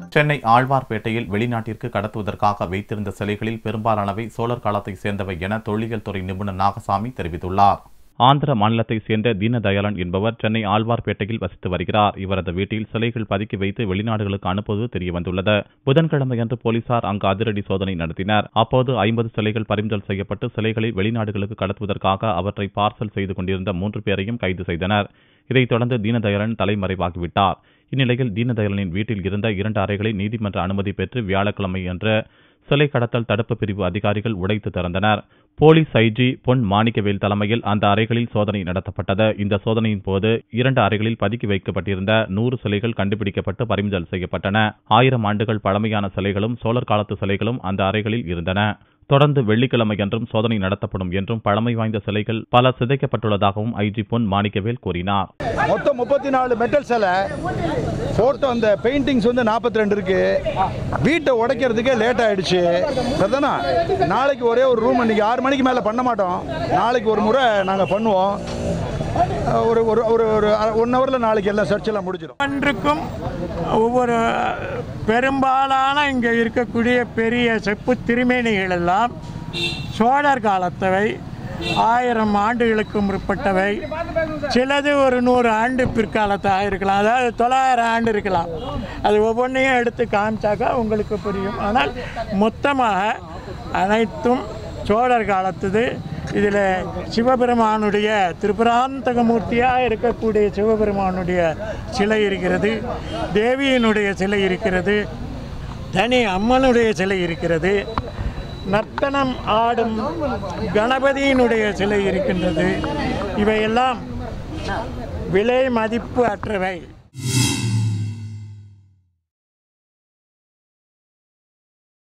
சென்னை ஆழ்வார்பேட்டையில் வெளிநாட்டிற்கு கடத்துவதற்காக வைத்திருந்த சிலைகளில் பெரும்பாலானவை சோழர் காலத்தை சேர்ந்தவை என தொல்லியல் துறை நிபுணர் நாகசாமி தெரிவித்துள்ளார் ஆந்திர மாநிலத்தைச் சேர்ந்த தீனதயாளன் என்பவர் சென்னை ஆழ்வார்பேட்டையில் வசித்து வருகிறார் இவரது வீட்டில் சிலைகள் பதுக்கி வைத்து வெளிநாடுகளுக்கு அனுப்புவது தெரியவந்துள்ளது புதன்கிழமையன்று போலீசார் அங்கு அதிரடி சோதனை நடத்தினர் அப்போது ஐம்பது சிலைகள் பறிமுதல் செய்யப்பட்டு சிலைகளை வெளிநாடுகளுக்கு கடத்துவதற்காக அவற்றை பார்சல் செய்து கொண்டிருந்த மூன்று பேரையும் கைது செய்தனர் இதைத் தொடர்ந்து தீனதயாளன் தலைமறைவாகிவிட்டார் இந்நிலையில் தீனதயாளனின் வீட்டில் இருந்த இரண்டு அறைகளை நீதிமன்ற அனுமதி பெற்று வியாழக்கிழமை அன்று சிலை கடத்தல் தடுப்பு பிரிவு அதிகாரிகள் உடைத்து திறந்தனர் போலீஸ் ஐஜி பொன் மாணிக்கவேல் தலைமையில் அந்த அறைகளில் சோதனை நடத்தப்பட்டது இந்த சோதனையின் போது இரண்டு அறைகளில் பதுக்கி வைக்கப்பட்டிருந்த நூறு சிலைகள் கண்டுபிடிக்கப்பட்டு பறிமுதல் செய்யப்பட்டன ஆயிரம் ஆண்டுகள் பழமையான சிலைகளும் சோழர் காலத்து சிலைகளும் அந்த அறைகளில் இருந்தன தொடர்ந்து வெள்ளிக்கிழமையன்றும் சோதனை நடத்தப்படும் என்றும் பழமை வாய்ந்த சிலைகள் பல சிதைக்கப்பட்டுள்ளதாகவும் ஐஜி பொன் மாணிக்கவேல் கூறினார் மொத்தம் முப்பத்தி நாலு மெட்டல் சிலை ஃபோட்டோ அந்த பெயிண்டிங்ஸ் வந்து நாற்பத்தி ரெண்டு இருக்கு வீட்டை உடைக்கிறதுக்கே லேட் ஆயிடுச்சு சரிதானா நாளைக்கு ஒரே ஒரு ரூம் இன்னைக்கு ஆறு மணிக்கு மேலே பண்ண மாட்டோம் நாளைக்கு ஒரு முறை நாங்கள் பண்ணுவோம் ஒரு ஒரு ஒரு ஒரு ஒன் ஹவரில் நாளைக்கு எல்லாம் சர்ச் எல்லாம் முடிச்சிடும் ஒன்றுக்கும் ஒவ்வொரு பெரும்பாலான இங்கே இருக்கக்கூடிய பெரிய செப்பு திருமேனிகள் எல்லாம் சோழர் காலத்தவை ஆயிரம் ஆண்டுகளுக்கு முற்பட்டவை சிலது ஒரு நூறு ஆண்டு பிற்காலத்து ஆயிருக்கலாம் அதாவது தொள்ளாயிரம் ஆண்டு இருக்கலாம் அது ஒவ்வொன்றையும் எடுத்து காமிச்சாக்கா உங்களுக்கு புரியும் ஆனால் மொத்தமாக அனைத்தும் சோழர் காலத்துது இதில் சிவபெருமானுடைய திரிபுராந்தகமூர்த்தியாக இருக்கக்கூடிய சிவபெருமானுடைய சிலை இருக்கிறது தேவியினுடைய சிலை இருக்கிறது தனி அம்மனுடைய சிலை இருக்கிறது நர்த்தனம் ஆடும் கணபதியினுடைய சிலை இருக்கின்றது இவையெல்லாம் விலை மதிப்பு அற்றவை